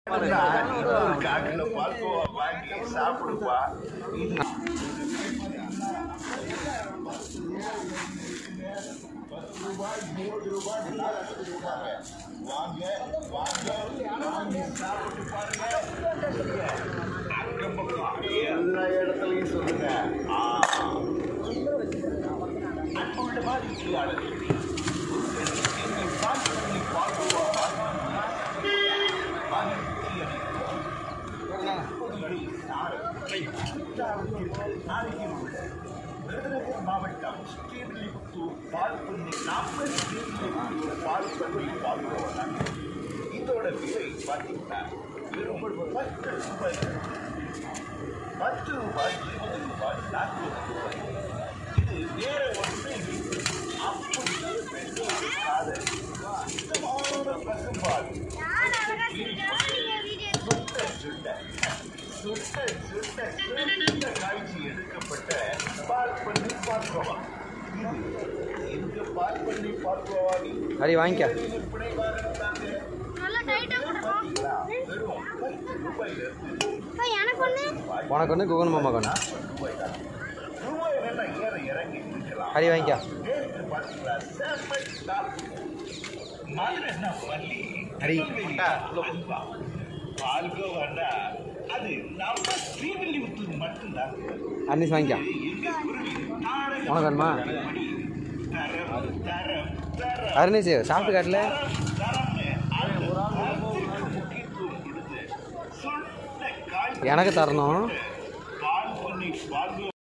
காட்டுல பால்கோவா வாங்கி சாப்பிடுப்பா இது பத்து ரூபாய் இருபது ரூபாய் எல்லாரும் கொடுப்பாங்க. வாங்க வாங்க வாங்கி சாப்பிட்டு பாருங்க அக்கம் பக்கம் எல்லா இடத்துலயும் சொல்லுங்க ஆ. அன்புள்ள மாதிரி இருக்கிறார்கள் எங்கள் சாப்பிட்டு பால்கோவா வாங்கி விருதுநகர் மாவட்டம் ஸ்ரீவில்லிபுத்தூர் பால்பண்ணி நாற்பது ஸ்ரீவில்லிபுத்தூர் பால்பண்ணி பால்கோவா இதோட விலை பார்த்தீங்கன்னா வெறும் பத்து ரூபாய் பத்து ரூபாய் இருபது ரூபாய் நாற்பது ரூபாய் இது வேற ஒன்று அப்படியே பெற்றோர் காதல் சுத்தமான பசும்பால் சுட்ட சுட்ட சுட்ட சுட்ட சுட்ட காய்ச்சி எடுக்கப்பட்ட பால் பண்ணி பார்க்கவா இது எங்க பால் பண்ணி பார்க்கவாவில் ஹரி வாங்கிக்க விற்பனை வாங்கினாங்க நல்லா டைட்டா போடுறோம் பாத்தீங்களா வெறும் பத்து ரூபாயில இருந்து எனக்கு ஒண்ணு உனக்கு ஒன்று குகன் மாமா ஒன்று நாற்பது ரூபாய் தான் ரூபாய் வேணா ஏற இறங்கி இருக்கலாம் ஹரி வாங்கிக்க நேற்று பார்த்தீங்களா செம்ம ஸ்டால் மதுரை என்ன பள்ளி ஹரி. அல்வா பால்கோவாண்டா அது நம்ம ஸ்ரீவில்லிபுத்தூர் மட்டும்தான் அன்னிஸ் வாங்கிக்க எங்க குருவி நாடகம் உனக்கு வேணுமா தரம் தரம் தரம் அருணேஷ் சாப்பிட்டு காட்டல தரம்னு அந்த வார்த்தைக்கு முக்கியத்துவம் கொடுத்து சுட்ட காய்ச்சி எனக்கு தரணும் எடுக்கப்பட்ட